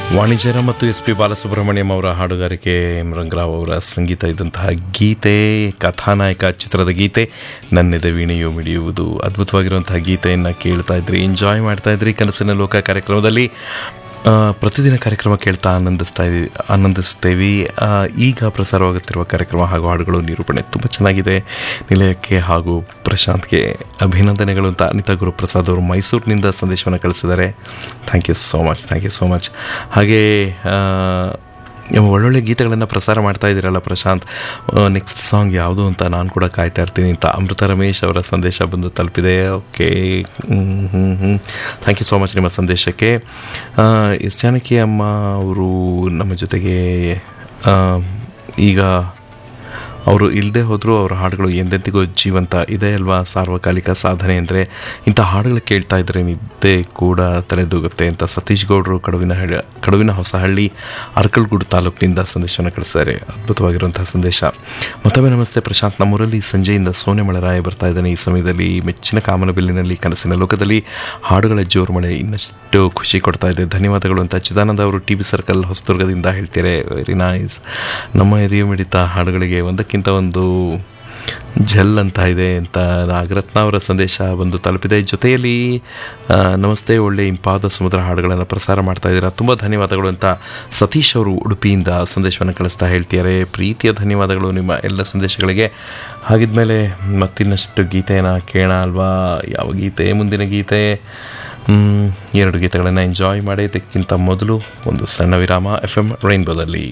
ವಾಣಿಜ್ಯರ ಮತ್ತು S P Balasubrahmanyam ಅವರ ಹಾಡುಗಾರಿಕೆ ಎಂ ರಂಗರಾವ್ ಅವರ ಸಂಗೀತ ಇದ್ದಂತಹ ಗೀತೆ ಕಥಾನಾಯಕ ಚಿತ್ರದ ಗೀತೆ ನನ್ನೆದೆ ವೀಣೆಯು ಮಿಡಿಯುವುದು ಅದ್ಭುತವಾಗಿರುವಂತಹ ಗೀತೆಯನ್ನು ಕೇಳ್ತಾ ಇದ್ರಿ ಎಂಜಾಯ್ ಮಾಡ್ತಾ ಇದ್ರಿ ಕನಸಿನ ಲೋಕ ಕಾರ್ಯಕ್ರಮದಲ್ಲಿ ಆ, ಪ್ರತಿದಿನ ಕಾರ್ಯಕ್ರಮ ಕೇಳ್ತಾ ಆನಂದಿಸ್ತಾ ಇದ್ದೀವಿ ಆನಂದಿಸ್ತೇವೆ ಆ, ಈಗ ಪ್ರಸಾರವಾಗುತ್ತಿರುವ ಕಾರ್ಯಕ್ರಮ ಹಾಗೂ ಹಾಡುಗಳು ನಿರೂಪಣೆ ತುಂಬ ಚೆನ್ನಾಗಿದೆ ನಿಲಯಕ್ಕೆ ಹಾಗೂ ಪ್ರಶಾಂತ್ಗೆ ಅಭಿನಂದನೆಗಳು ಅಂತ ಅನಿತಾ ಗುರುಪ್ರಸಾದ್ ಅವರು ಮೈಸೂರಿನಿಂದ ಸಂದೇಶವನ್ನು ಕಳಿಸಿದ್ದಾರೆ thank you so much thank you so much ಹಾಗೆ ಆ, ಒಳ್ಳೊಳ್ಳೆ ಗೀತೆಗಳನ್ನು ಪ್ರಸಾರ ಮಾಡ್ತಾ ಇದ್ದೀರಲ್ಲ ಪ್ರಶಾಂತ್ ನೆಕ್ಸ್ಟ್ ಸಾಂಗ್ ಯಾವುದು ಅಂತ ನಾನು ಕೂಡ ಕಾಯ್ತಾ ಇರ್ತೀನಿ ಅಂತ ಅಮೃತ ರಮೇಶ್ ಅವರ ಸಂದೇಶ ಬಂದು ತಲುಪಿದೆ okay thank you so much ನಿಮ್ಮ ಸಂದೇಶಕ್ಕೆ ಆ, ಎಸ್ ಜಾನಕಿ ಅಮ್ಮ ಅವರು ನಮ್ಮ ಜೊತೆಗೆ ಆ, ಈಗ ಅವರು ಇಲ್ಲದೆ ಹೋದರೂ ಅವರ ಹಾಡುಗಳು ಎಂದೆಂದಿಗೂ ಜೀವಂತ ಇದೆ ಅಲ್ವಾ ಸಾರ್ವಕಾಲಿಕ ಸಾಧನೆ ಅಂದರೆ ಇಂಥ ಹಾಡುಗಳು ಕೇಳ್ತಾ ಇದ್ದರೆ ನಿದ್ದೆ ಕೂಡ ತಲೆದೂಗುತ್ತೆ ಅಂತ ಸತೀಶ್ ಗೌಡರು ಕಡುವಿನ ಹಳ್ಳಿ ಕಡುವಿನ ಹೊಸಹಳ್ಳಿ ಅರ್ಕಲ್ಗೂಡು ತಾಲೂಕಿನಿಂದ ಸಂದೇಶವನ್ನು ಕಳಿಸಿದ್ದಾರೆ ಅದ್ಭುತವಾಗಿರುವಂತಹ ಸಂದೇಶ ಮತ್ತೊಮ್ಮೆ ನಮಸ್ತೆ ಪ್ರಶಾಂತ್ ನಮ್ಮೂರಲ್ಲಿ ಸಂಜೆಯಿಂದ ಸೋನೆ ಮಳೆರಾಯ ಬರ್ತಾ ಇದ್ದಾನೆ ಈ ಸಮಯದಲ್ಲಿ ಮೆಚ್ಚಿನ ಕಾಮನಬಿಲ್ಲಿನಲ್ಲಿ ಕನಸಿನ ಲೋಕದಲ್ಲಿ ಹಾಡುಗಳ ಜೋರು ಮಳೆ ಇನ್ನಷ್ಟು ಖುಷಿ ಕೊಡ್ತಾ ಇದೆ ಧನ್ಯವಾದಗಳು ಅಂತ ಚಿದಾನಂದ ಅವರು ಟಿ ಬಿ ಸರ್ಕಲ್ ಹೊಸದುರ್ಗದಿಂದ ಹೇಳ್ತಾರೆ ವೆರಿ ನೈಸ್ ನಮ್ಮ ಎದೆಯು ಮಿಡಿತ ಹಾಡುಗಳಿಗೆ ಒಂದಕ್ಕಿಂತ ಒಂದು ಝಲ್ ಅಂತ ಇದೆ ಅಂತ ನಾಗರತ್ನ ಅವರ ಸಂದೇಶ ಬಂದು ತಲುಪಿದೆ ಜೊತೆಯಲ್ಲಿ ಆ, ನಮಸ್ತೆ ಒಳ್ಳೆ ಇಂಪಾದ ಸಮುದ್ರ ಹಾಡುಗಳನ್ನು ಪ್ರಸಾರ ಮಾಡ್ತಾ ಇದ್ದೀರಾ ತುಂಬ ಧನ್ಯವಾದಗಳು ಅಂತ ಸತೀಶ್ ಅವರು ಉಡುಪಿಯಿಂದ ಸಂದೇಶವನ್ನು ಕಳಿಸ್ತಾ ಹೇಳ್ತಿದ್ದಾರೆ ಪ್ರೀತಿಯ ಧನ್ಯವಾದಗಳು ನಿಮ್ಮ ಎಲ್ಲ ಸಂದೇಶಗಳಿಗೆ ಹಾಗಿದ್ಮೇಲೆ ಮತ್ತಿನ್ನಷ್ಟು ಗೀತೆಯನ್ನು ಕೇಳೋಣ ಅಲ್ವಾ ಯಾವ ಗೀತೆ ಮುಂದಿನ ಗೀತೆ ಮ್, ಎರಡು ಗೀತೆಗಳನ್ನು ಎಂಜಾಯ್ ಮಾಡಿ ಇದಕ್ಕಿಂತ ಮೊದಲು ಒಂದು ಸಣ್ಣ ವಿರಾಮ ಎಫ್ ಎಂ ರೈನ್ಬೋದಲ್ಲಿ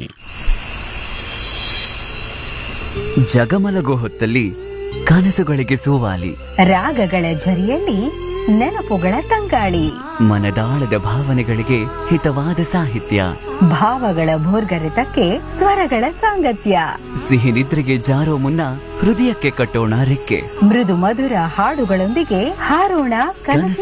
ಜಗಮಲಗೋ ಹೊತ್ತಲ್ಲಿ ಕನಸುಗಳಿಗೆ ಸೋವಾಲಿ ರಾಗಗಳ ಝರಿಯಲ್ಲಿ ನೆನಪುಗಳ ತಂಗಾಳಿ ಮನದಾಳದ ಭಾವನೆಗಳಿಗೆ ಹಿತವಾದ ಸಾಹಿತ್ಯ ಭಾವಗಳ ಭೋರ್ಗರೆತಕ್ಕೆ ಸ್ವರಗಳ ಸಾಂಗತ್ಯ ಸಿಹಿ ನಿದ್ರೆಗೆ ಜಾರೋ ಮುನ್ನ ಹೃದಯಕ್ಕೆ ಕಟ್ಟೋಣ ರೆಕ್ಕೆ ಮೃದು ಮಧುರ ಹಾಡುಗಳೊಂದಿಗೆ ಹಾರೋಣ ಕನಸು